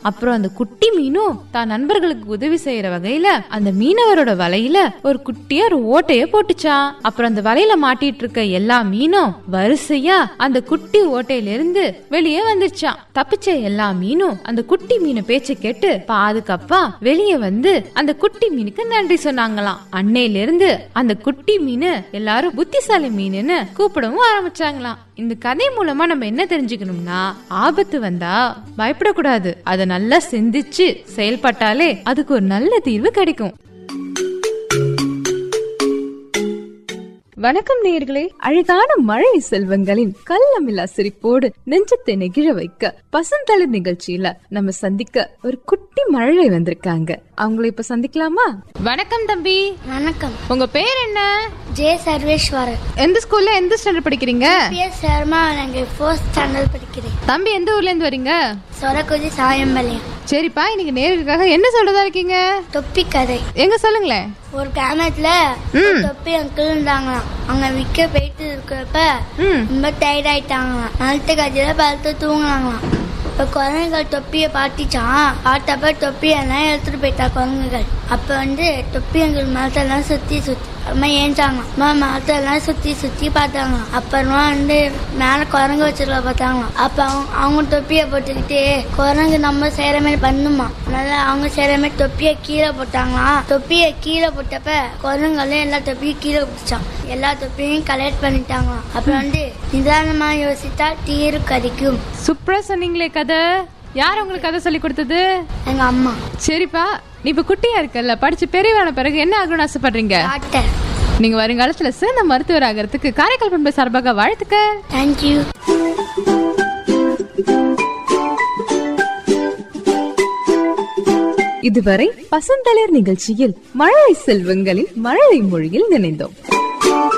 அப்புறம் அந்த குட்டி மீனும் தான் நண்பர்களுக்கு உதவி செய்யற வகையில அந்த மீனவரோட வலையில ஒரு குட்டியா ஒரு ஓட்டைய போட்டுச்சான் அப்புறம் அந்த வலையில மாட்டிட்டு இருக்க எல்லா மீனும் வரிசையா அந்த குட்டி ஓட்டையில இருந்து வெளியே வந்துருச்சான் தப்பிச்ச எல்லா மீனும் அந்த குட்டி மீனை பேச்ச கேட்டு பாதுகாப்பா வெளியே வந்து அந்த குட்டி மீனுக்கு நன்றி சொன்னாங்களாம் அன்னையில இருந்து அந்த குட்டி மீன் எல்லாரும் புத்திசாலி மீனுன்னு கூப்பிடவும் ஆரம்பிச்சாங்களாம் இந்த கதை மூலமா நம்ம என்ன தெரிஞ்சுக்கணும்னா ஆபத்து வந்தா பயப்படக்கூடாது அதை நல்லா சிந்திச்சு செயல்பட்டாலே அதுக்கு ஒரு நல்ல தீர்வு கிடைக்கும் வணக்கம் நேயர்களே அழகான மழை செல்வங்களின் கள்ளமில்லா சிரிப்போடு நெஞ்சத்தை நெகிழ வைக்க பசந்தளிர் நிகழ்ச்சியில நம்ம சந்திக்க ஒரு குட்டி மழை வந்திருக்காங்க அவங்கள இப்ப சந்திக்கலாமா வணக்கம் தம்பி வணக்கம் உங்க பேர் என்ன ஜே சர்வேஸ்வரன் எந்த ஸ்கூல்ல எந்த ஸ்டாண்டர்ட் படிக்கிறீங்க பிஎஸ் சர்மா நாங்கள் ஃபோர்த் ஸ்டாண்டர்ட் படிக்கிறேன் தம்பி எந்த ஊர்ல இருந்து வரீங்க சொரக்குதி சாயம்பாளையம் சரிப்பா இன்னைக்கு நேருக்காக என்ன சொல்றதா இருக்கீங்க தொப்பி கதை எங்க சொல்லுங்களேன் ஒரு கிராமத்துல ஒரு தொப்பி அங்கிள் இருந்தாங்களாம் அங்க விற்க போயிட்டு இருக்கிறப்ப ம். ரொம்ப டயர்ட் ஆயிட்டாங்களாம் நலத்து கட்சியில படுத்து தூங்கினாங்களாம் இப்ப குரங்குகள் தொப்பியை பாட்டிச்சான் பார்த்தப்ப தொப்பி எல்லாம் எடுத்துட்டு போயிட்டா குரங்குகள் அப்ப வந்து தொப்பி எங்கள் மரத்தெல்லாம் சுத்தி சுத்தி அப்புறமா ஏஞ்சாங்க அம்மா மரத்தெல்லாம் சுத்தி சுத்தி பார்த்தாங்க அப்புறமா வந்து மேல குரங்கு வச்சிருக்க பார்த்தாங்களாம் அப்ப அவங்க அவங்க தொப்பியை போட்டுக்கிட்டு குரங்கு நம்ம செய்யற மாதிரி பண்ணுமா அதனால அவங்க செய்யற மாதிரி தொப்பியை கீழே போட்டாங்களாம் தொப்பியை கீழே போட்டப்ப குரங்குகளும் எல்லா தொப்பியும் கீழே போட்டுச்சான் எல்லா தொப்பியையும் கலெக்ட் பண்ணிட்டாங்களாம் அப்புறம் வந்து நிதானமா யோசித்தா தீரு கதிக்கும் சூப்பரா சொன்னீங்களே கதை யார் உங்களுக்கு கதை சொல்லி கொடுத்தது எங்க அம்மா சரிப்பா நீ இப்ப குட்டியா இருக்கல்ல படிச்சு பெரியவான பிறகு என்ன ஆகணும்னு ஆசைப்படுறீங்க டாக்டர் நீங்க வருங்காலத்துல சிறந்த மருத்துவர் ஆகிறதுக்கு காரைக்கால் பண்பு சார்பாக வாழ்த்துக்க தேங்க்யூ இதுவரை பசந்தளிர் நிகழ்ச்சியில் மழை செல்வங்களின் மழலை மொழியில் நினைந்தோம்